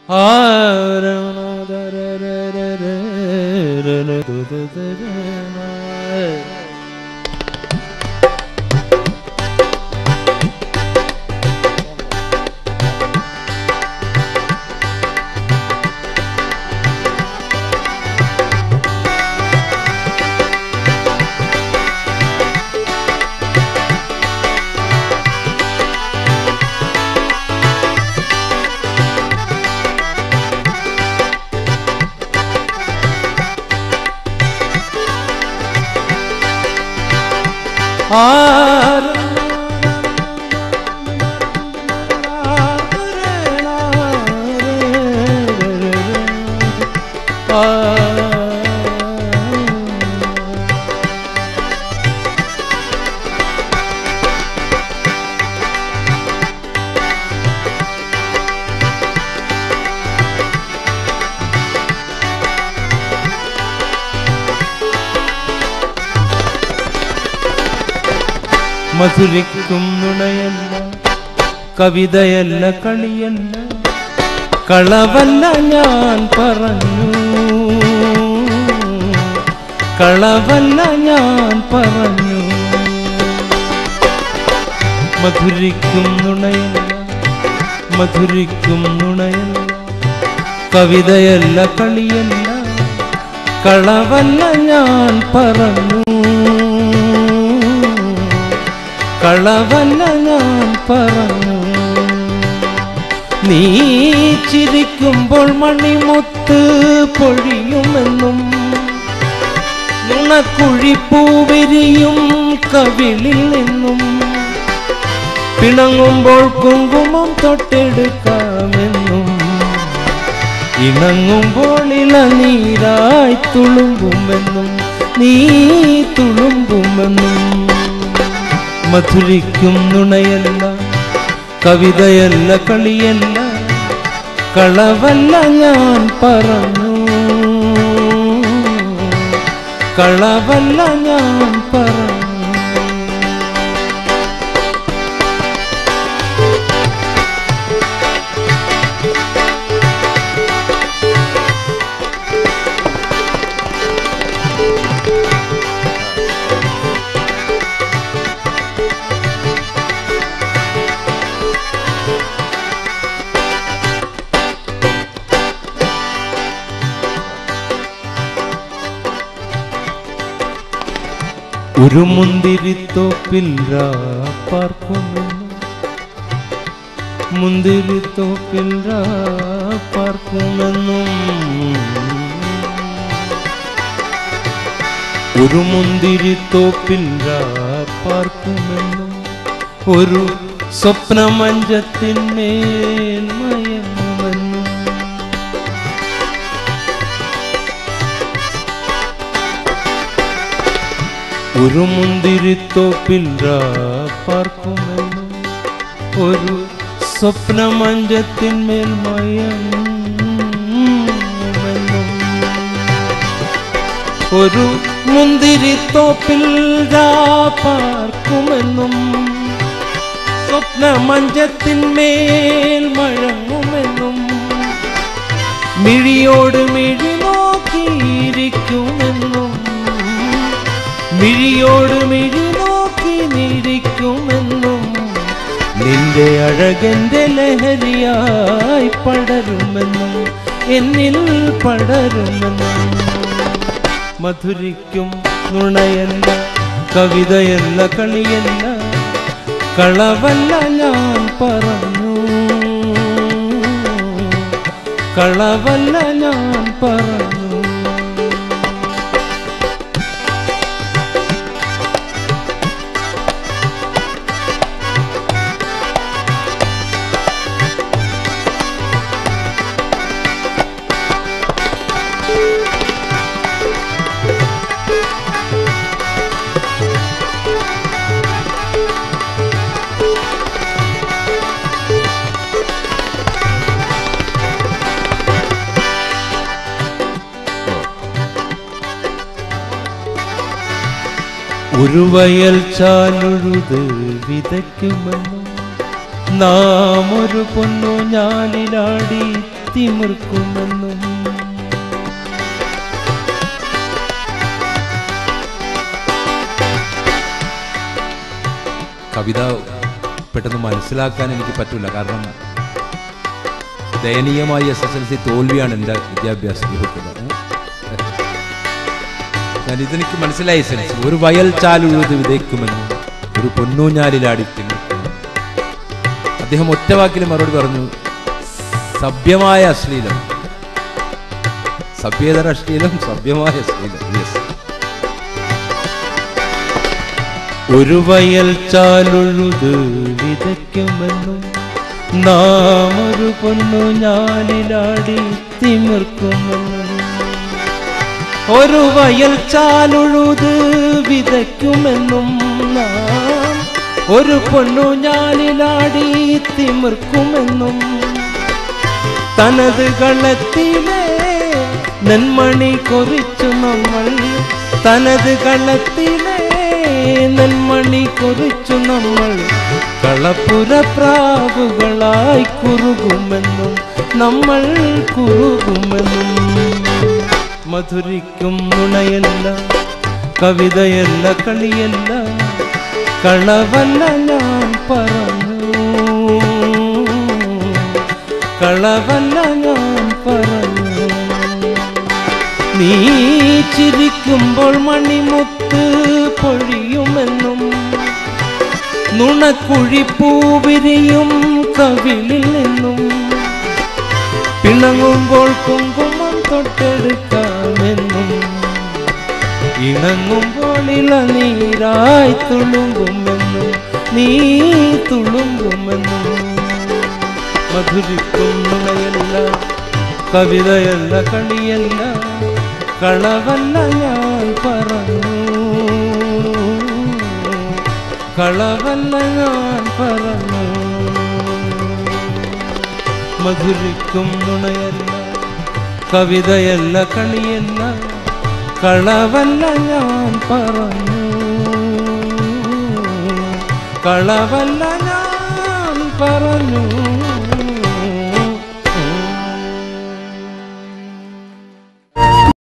മധുരിക്കും നുണയല്ല കവിതയല്ല കളിയല്ല കളവല്ല ഞാൻ പറഞ്ഞു കളവല്ല ഞാൻ പറഞ്ഞു മധുരിക്കും നുണയല്ല മധുരിക്കും നുണയല്ല കവിതയല്ല കളിയല്ല കളവല്ല ഞാൻ പറഞ്ഞു കളവല്ല ഞാൻ പറഞ്ഞു നീ ചിരിക്കുമ്പോൾ മണിമുത്ത് പൊഴിയുമെന്നും നുണക്കുഴിപ്പൂവിരിയും കവിളിൽ നിന്നും പിണങ്ങുമ്പോൾ കുങ്കുമം തൊട്ടെടുക്കാമെന്നും ഇണങ്ങുമ്പോൾ ഇളനീരായി തുളുമ്പുമെന്നും നീ തുളുമ്പുമെന്നും മധുരിക്കും നുണയല്ല കവിതയല്ല കളിയല്ല കളവല്ല ഞാൻ പറഞ്ഞു കളവല്ല ഞാൻ പറഞ്ഞു ഒരു മുന്തിരിത്തോപ്പിൽ പാർക്കുന്നു മുന്തിരിത്തോപ്പിൽ പാർക്കുമെന്നും ഒരു മുന്തിരിത്തോപ്പിൽ പാർക്കുമെന്നും ഒരു സ്വപ്നമഞ്ചത്തിന്മേൽ മയങ്ങുമെന്നും ഒരു മുന്തിരിത്തോപ്പിൽ പാർക്കുമെന്നും ഒരു സ്വപ്നമഞ്ചത്തിന്മേൽ മയങ്ങുമെന്നും ഒരു മുന്തിരിത്തോപ്പിൽ പാർക്കുമെന്നും സ്വപ്നമഞ്ചത്തിന്മേൽ മഴങ്ങുമെന്നും മിഴിയോട് മിഴി നോക്കിയിരിക്കുമെന്നും മിഴിയോട് മിഴി നോക്കി നിരിക്കുമെന്നും നിന്റെ അഴകന്റെ ലഹരിയായി പടരുമെന്നും എന്നിൽ പടരുമെന്നും മധുരിക്കും നുണയല്ല കവിതയല്ല കളിയല്ല കളവല്ല ഞാൻ പറഞ്ഞു കളവല്ല ഞാൻ പറഞ്ഞു ഒരു വയൽ ചാലുഴുത് വിതയ്ക്കുമെന്നും നാം ഒരു പൊന്നു ഞാലിലാടി തിമിർക്കുമെന്നും കവിത പെട്ടെന്ന് മനസ്സിലാക്കാൻ എനിക്ക് പറ്റില്ല കാരണം ദയനീയമായ എസ് എസ് എൽ സി തോൽവിയാണ് എൻ്റെ വിദ്യാഭ്യാസ ജീവിതത്തിൽ ഞാൻ ഇതെനിക്ക് മനസ്സിലായി സെൻസ് ഒരു വയൽ ചാലുഴുത് വിതയ്ക്കുമെന്ന് ഒരു പൊന്നൂഞ്ഞാലിലാടി തിമിർക്കുമെന്ന് അദ്ദേഹം ഒറ്റവാക്കിൽ മറുപടി പറഞ്ഞു സഭ്യമായ അശ്ലീലം സഭ്യേതര അശ്ലീലം സഭ്യമായ അശ്ലീലം യെസ് ഒരു വയൽ ചാലുഴുത് വിതയ്ക്കുമെന്നും നാം ഒരു പൊന്നു ഞാലിലാടി തിമിർക്കുമെന്നും ഒരു വയൽ ചാലുഴുത് വിതയ്ക്കുമെന്നും നാം ഒരു പൊന്നു ഞാലിലാടി തിമിർക്കുമെന്നും തനത് കളത്തിലെ നെന്മണി കുറിച്ചു നമ്മൾ തനത് കളത്തിലെ നെന്മണി കുറിച്ചു നമ്മൾ കളപ്പുര പ്രാവുകളായി കുറുകുമെന്നും നമ്മൾ കുറുകുമെന്നും മധുരിക്കും നുണയല്ല കവിതയല്ല കളിയല്ല കളവല്ല ഞാൻ പറഞ്ഞു കളവല്ല ഞാൻ പറഞ്ഞു നീ ചിരിക്കുമ്പോൾ മണിമുത്ത് പൊഴിയുമെന്നും നുണക്കുഴിപ്പൂവിരിയും കവിളിൽ നിന്നും പിണങ്ങുമ്പോൾ കുങ്കുമം തൊട്ടെടുക്കാമെന്നും ഇണങ്ങുമ്പോൾ ഇളനീരായി തുളുമ്പുമെന്നും നീ തുളുമ്പുമെന്നും മധുരിക്കും നുണയല്ല കവിതയല്ല കളിയല്ല കളവല്ല ഞാൻ പറഞ്ഞു കളവല്ല ഞാൻ പറഞ്ഞു മധുരിക്കും നുണയല്ല കവിതയല്ല കളിയല്ല കളവല്ല ഞാൻ പറഞ്ഞു കളവല്ല ഞാൻ പറഞ്ഞു